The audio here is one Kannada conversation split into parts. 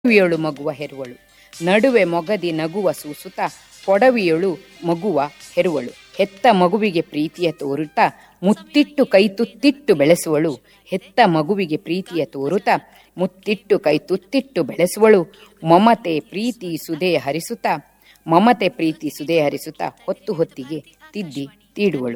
ಪೊಡವಿಯೊಳು ಮಗುವ ಹೆರುವಳು ನಡುವೆ ಮೊಗದಿ ನಗುವ ಸೂಸುತ್ತ ಪೊಡವಿಯೊಳು ಮಗುವ ಹೆರುವಳು ಹೆತ್ತ ಮಗುವಿಗೆ ಪ್ರೀತಿಯ ತೋರುತ್ತಾ ಮುತ್ತಿಟ್ಟು ಕೈತುತ್ತಿಟ್ಟು ಬೆಳೆಸುವಳು ಹೆತ್ತ ಮಗುವಿಗೆ ಪ್ರೀತಿಯ ತೋರುತ್ತಾ ಮುತ್ತಿಟ್ಟು ಕೈತುತ್ತಿಟ್ಟು ಬೆಳೆಸುವಳು ಮಮತೆ ಪ್ರೀತಿ ಸುದೆ ಹರಿಸುತ್ತಾ ಮಮತೆ ಪ್ರೀತಿ ಸುದೆ ಹರಿಸುತ್ತಾ ಹೊತ್ತು ಹೊತ್ತಿಗೆ ತಿದ್ದಿ ತೀಡುವಳು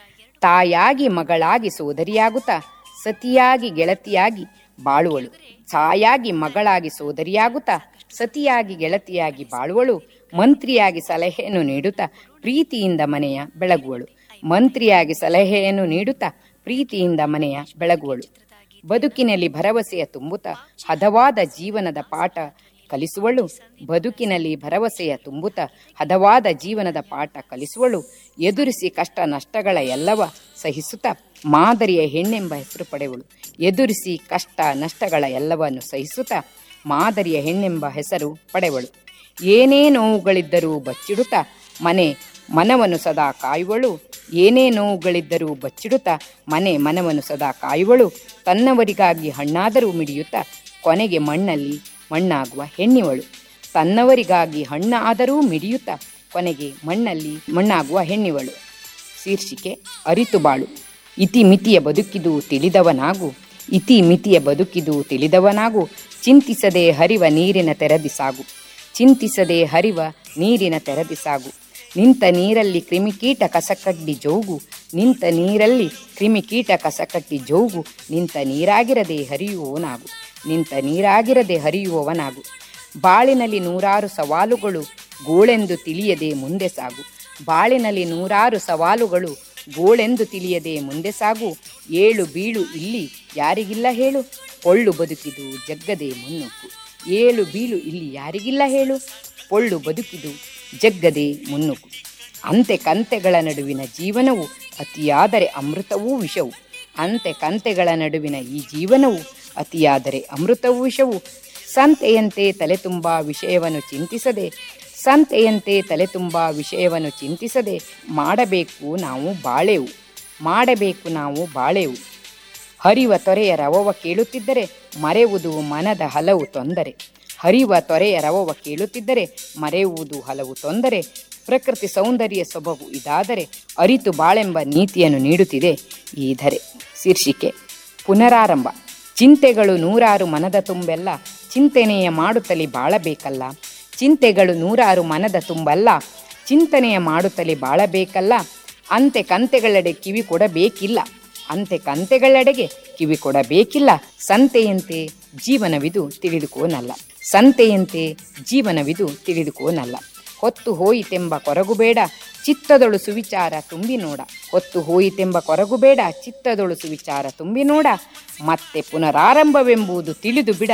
ತಾಯಾಗಿ ಮಗಳಾಗಿ ಸೋದರಿಯಾಗುತ್ತಾ ಸತಿಯಾಗಿ ಗೆಳತಿಯಾಗಿ ಬಾಳುವಳು ತಾಯಾಗಿ ಮಗಳಾಗಿ ಸೋದರಿಯಾಗುತ್ತಾ ಸತಿಯಾಗಿ ಗೆಳತಿಯಾಗಿ ಬಾಳುವಳು ಮಂತ್ರಿಯಾಗಿ ಸಲಹೆಯನ್ನು ನೀಡುತ್ತಾ ಪ್ರೀತಿಯಿಂದ ಮನೆಯ ಬೆಳಗುವಳು ಮಂತ್ರಿಯಾಗಿ ಸಲಹೆಯನ್ನು ನೀಡುತ್ತಾ ಪ್ರೀತಿಯಿಂದ ಮನೆಯ ಬೆಳಗುವಳು ಬದುಕಿನಲ್ಲಿ ಭರವಸೆಯ ತುಂಬುತ್ತಾ ಹದವಾದ ಜೀವನದ ಪಾಠ ಕಲಿಸುವಳು ಬದುಕಿನಲ್ಲಿ ಭರವಸೆಯ ತುಂಬುತ್ತಾ ಹದವಾದ ಜೀವನದ ಪಾಠ ಕಲಿಸುವಳು ಎದುರಿಸಿ ಕಷ್ಟ ನಷ್ಟಗಳ ಎಲ್ಲವ ಸಹಿಸುತ್ತಾ ಮಾದರಿಯ ಹೆಣ್ಣೆಂಬ ಹೆಸರು ಪಡೆವಳು ಎದುರಿಸಿ ಕಷ್ಟ ನಷ್ಟಗಳ ಎಲ್ಲವನ್ನು ಸಹಿಸುತ್ತಾ ಮಾದರಿಯ ಹೆಣ್ಣೆಂಬ ಹೆಸರು ಪಡೆವಳು ಏನೇ ನೋವುಗಳಿದ್ದರೂ ಬಚ್ಚಿಡುತ್ತಾ ಮನೆ ಮನವನ್ನು ಸದಾ ಕಾಯುವಳು ಏನೇ ನೋವುಗಳಿದ್ದರೂ ಬಚ್ಚಿಡುತ್ತಾ ಮನೆ ಮನವನ್ನು ಸದಾ ಕಾಯುವಳು ತನ್ನವರಿಗಾಗಿ ಹಣ್ಣಾದರೂ ಮಿಡಿಯುತ್ತಾ ಕೊನೆಗೆ ಮಣ್ಣಲ್ಲಿ ಮಣ್ಣಾಗುವ ಹೆಣ್ಣಿವಳು ತನ್ನವರಿಗಾಗಿ ಹಣ್ಣಾದರೂ ಮಿಡಿಯುತ್ತಾ ಕೊನೆಗೆ ಮಣ್ಣಲ್ಲಿ ಮಣ್ಣಾಗುವ ಹೆಣ್ಣಿವಳು ಶೀರ್ಷಿಕೆ ಅರಿತು ಬಾಳು ಇತಿ ಮಿತಿಯ ಬದುಕಿದು ತಿಳಿದವನಾಗು ಇತಿ ಮಿತಿಯ ಬದುಕಿದು ತಿಳಿದವನಾಗು ಚಿಂತಿಸದೆ ಹರಿವ ನೀರಿನ ತೆರದಿ ಸಾಗು ಚಿಂತಿಸದೆ ಹರಿವ ನೀರಿನ ತೆರದಿ ಸಾಗು ನಿಂತ ನೀರಲ್ಲಿ ಕ್ರಿಮಿಕೀಟ ಕಸಕಡ್ಡಿ ಜೋಗು ನಿಂತ ನೀರಲ್ಲಿ ಕ್ರಿಮಿಕೀಟ ಕಸಕಟ್ಟಿ ಜೋಗು ನಿಂತ ನೀರಾಗಿರದೆ ಹರಿಯುವವನಾಗು ನಿಂತ ನೀರಾಗಿರದೆ ಹರಿಯುವವನಾಗು ಬಾಳಿನಲ್ಲಿ ನೂರಾರು ಸವಾಲುಗಳು ಗೋಳೆಂದು ತಿಳಿಯದೆ ಮುಂದೆ ಸಾಗು ಬಾಳಿನಲ್ಲಿ ನೂರಾರು ಸವಾಲುಗಳು ಗೋಳೆಂದು ತಿಳಿಯದೆ ಮುಂದೆ ಸಾಗು ಏಳು ಬೀಳು ಇಲ್ಲಿ ಯಾರಿಗಿಲ್ಲ ಹೇಳು ಪೊಳ್ಳು ಬದುಕಿದು ಜಗ್ಗದೆ ಮುನ್ನುಗ್ಗು ಏಳು ಬೀಳು ಇಲ್ಲಿ ಯಾರಿಗಿಲ್ಲ ಹೇಳು ಪೊಳ್ಳು ಬದುಕಿದು ಜಗ್ಗದೆ ಮುನ್ನುಗ್ಗು ಅಂತೆ ಕಂತೆಗಳ ನಡುವಿನ ಜೀವನವು ಅತಿಯಾದರೆ ಅಮೃತವೂ ವಿಷವು ಅಂತೆ ಕಂತೆಗಳ ನಡುವಿನ ಈ ಜೀವನವು ಅತಿಯಾದರೆ ಅಮೃತವೂ ವಿಷವು ಸಂತೆಯಂತೆ ತಲೆ ತುಂಬ ವಿಷಯವನ್ನು ಚಿಂತಿಸದೆ ಸಂತೆಯಂತೆ ತಲೆ ತುಂಬ ವಿಷಯವನ್ನು ಚಿಂತಿಸದೆ ಮಾಡಬೇಕು ನಾವು ಬಾಳೆವು ಮಾಡಬೇಕು ನಾವು ಬಾಳೆವು ಹರಿವ ತೊರೆಯ ರವವ ಕೇಳುತ್ತಿದ್ದರೆ ಮರೆಯುವುದು ಮನದ ಹಲವು ತೊಂದರೆ ಹರಿವ ತೊರೆಯ ರವವ ಕೇಳುತ್ತಿದ್ದರೆ ಮರೆಯುವುದು ಹಲವು ತೊಂದರೆ ಪ್ರಕೃತಿ ಸೌಂದರ್ಯ ಸೊಬಗು ಇದಾದರೆ ಅರಿತು ಬಾಳೆಂಬ ನೀತಿಯನ್ನು ನೀಡುತ್ತಿದೆ ಈ ಧರೆ ಶೀರ್ಷಿಕೆ ಪುನರಾರಂಭ ಚಿಂತೆಗಳು ನೂರಾರು ಮನದ ತುಂಬೆಲ್ಲ ಚಿಂತನೆಯ ಮಾಡುತ್ತಲೇ ಬಾಳಬೇಕಲ್ಲ ಚಿಂತೆಗಳು ನೂರಾರು ಮನದ ತುಂಬಲ್ಲ ಚಿಂತನೆಯ ಮಾಡುತ್ತಲೇ ಬಾಳಬೇಕಲ್ಲ ಅಂತೆ ಕಂತೆಗಳೆಡೆ ಕಿವಿ ಕೊಡಬೇಕಿಲ್ಲ ಅಂತೆ ಕಂತೆಗಳೆಡೆಗೆ ಕಿವಿ ಕೊಡಬೇಕಿಲ್ಲ ಸಂತೆಯಂತೆ ಜೀವನವಿದು ತಿಳಿದುಕೋನಲ್ಲ ಸಂತೆಯಂತೆ ಜೀವನವಿದು ತಿಳಿದುಕೋನಲ್ಲ ಹೊತ್ತು ಹೋಯಿತೆಂಬ ಕೊರಗು ಬೇಡ ಚಿತ್ತದೊಳು ಸುವಿಚಾರ ತುಂಬಿ ನೋಡ ಹೊತ್ತು ಹೋಯಿತೆಂಬ ಕೊರಗು ಬೇಡ ಚಿತ್ತದೊಳು ಸುವಿಚಾರ ತುಂಬಿ ನೋಡ ಮತ್ತೆ ಪುನರಾರಂಭವೆಂಬುದು ತಿಳಿದು ಬಿಡ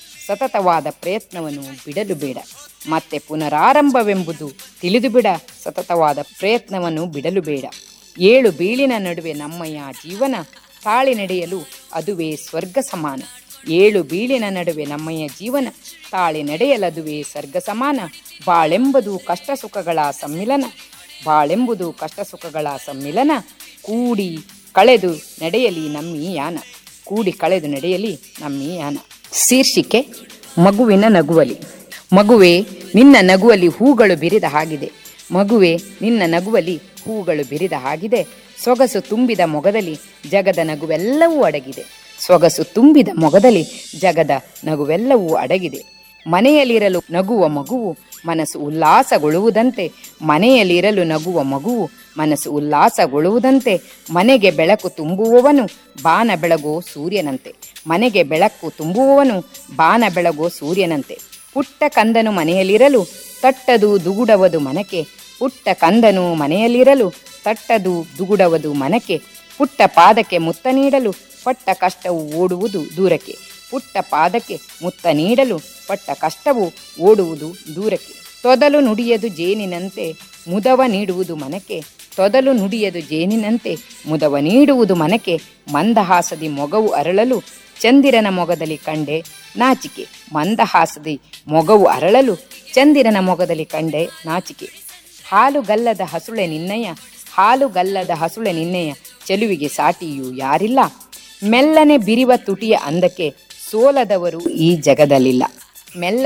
ಸತತವಾದ ಪ್ರಯತ್ನವನ್ನು ಬಿಡಲು ಬೇಡ ಮತ್ತೆ ಪುನರಾರಂಭವೆಂಬುದು ತಿಳಿದು ಬಿಡ ಸತತವಾದ ಪ್ರಯತ್ನವನ್ನು ಬಿಡಲು ಬೇಡ ಏಳು ಬೀಳಿನ ನಡುವೆ ನಮ್ಮಯ್ಯ ಜೀವನ ತಾಳಿ ನಡೆಯಲು ಅದುವೇ ಸ್ವರ್ಗ ಸಮಾನ ಏಳು ಬೀಳಿನ ನಡುವೆ ನಮ್ಮಯ್ಯ ಜೀವನ ತಾಳಿ ನಡೆಯಲದುವೇ ಸ್ವರ್ಗ ಸಮಾನ ಬಾಳೆಂಬುದು ಕಷ್ಟ ಸುಖಗಳ ಸಮ್ಮಿಲನ ಬಾಳೆಂಬುದು ಕಷ್ಟ ಸುಖಗಳ ಸಮ್ಮಿಲನ ಕೂಡಿ ಕಳೆದು ನಡೆಯಲಿ ನಮ್ಮಿ ಯಾನ ಕೂಡಿ ಕಳೆದು ನಡೆಯಲಿ ನಮ್ಮಿ ಯಾನ ಶೀರ್ಷಿಕೆ ಮಗುವಿನ ನಗುವಲಿ ಮಗುವೆ ನಿನ್ನ ನಗುವಲಿ ಹೂಗಳು ಬಿರಿದ ಹಾಗಿದೆ ಮಗುವೆ ನಿನ್ನ ನಗುವಲಿ ಹೂಗಳು ಬಿರಿದ ಹಾಗಿದೆ ಸೊಗಸು ತುಂಬಿದ ಮೊಗದಲ್ಲಿ ಜಗದ ನಗುವೆಲ್ಲವೂ ಅಡಗಿದೆ ಸೊಗಸು ತುಂಬಿದ ಮೊಗದಲ್ಲಿ ಜಗದ ನಗುವೆಲ್ಲವೂ ಅಡಗಿದೆ ಮನೆಯಲ್ಲಿರಲು ನಗುವ ಮಗುವು ಮನಸ್ಸು ಉಲ್ಲಾಸಗೊಳ್ಳುವುದಂತೆ ಮನೆಯಲ್ಲಿರಲು ನಗುವ ಮಗುವು ಮನಸ್ಸು ಉಲ್ಲಾಸಗೊಳ್ಳುವುದಂತೆ ಮನೆಗೆ ಬೆಳಕು ತುಂಬುವವನು ಬಾನ ಬೆಳಗೋ ಸೂರ್ಯನಂತೆ ಮನೆಗೆ ಬೆಳಕು ತುಂಬುವವನು ಬಾನ ಬೆಳಗೋ ಸೂರ್ಯನಂತೆ ಪುಟ್ಟ ಕಂದನು ಮನೆಯಲ್ಲಿರಲು ತಟ್ಟದು ದುಗುಡವದು ಮನಕ್ಕೆ ಪುಟ್ಟ ಕಂದನು ಮನೆಯಲ್ಲಿರಲು ತಟ್ಟದು ದುಗುಡವದು ಮನಕ್ಕೆ ಪುಟ್ಟ ಪಾದಕ್ಕೆ ಮುತ್ತ ನೀಡಲು ಪಟ್ಟ ಕಷ್ಟವು ಓಡುವುದು ದೂರಕ್ಕೆ ಪುಟ್ಟ ಪಾದಕ್ಕೆ ಮುತ್ತ ನೀಡಲು ಪಟ್ಟ ಕಷ್ಟವು ಓಡುವುದು ದೂರಕ್ಕೆ ತೊದಲು ನುಡಿಯದು ಜೇನಿನಂತೆ ಮುದವ ನೀಡುವುದು ಮನಕ್ಕೆ ತೊದಲು ನುಡಿಯದು ಜೇನಿನಂತೆ ಮುದವ ನೀಡುವುದು ಮನಕ್ಕೆ ಮಂದಹಾಸದಿ ಮೊಗವು ಅರಳಲು ಚಂದಿರನ ಮೊಗದಲ್ಲಿ ಕಂಡೆ ನಾಚಿಕೆ ಮಂದಹಾಸದಿ ಮೊಗವು ಅರಳಲು ಚಂದಿರನ ಮೊಗದಲ್ಲಿ ಕಂಡೆ ನಾಚಿಕೆ ಹಾಲುಗಲ್ಲದ ಹಸುಳೆ ನಿನ್ನಯ ಹಾಲುಗಲ್ಲದ ಹಸುಳೆ ನಿನ್ನೆಯ ಚೆಲುವಿಗೆ ಸಾಟಿಯೂ ಯಾರಿಲ್ಲ ಮೆಲ್ಲನೆ ಬಿರಿವ ತುಟಿಯ ಅಂದಕ್ಕೆ ಸೋಲದವರು ಈ ಜಗದಲ್ಲಿಲ್ಲ ಮೆಲ್ಲ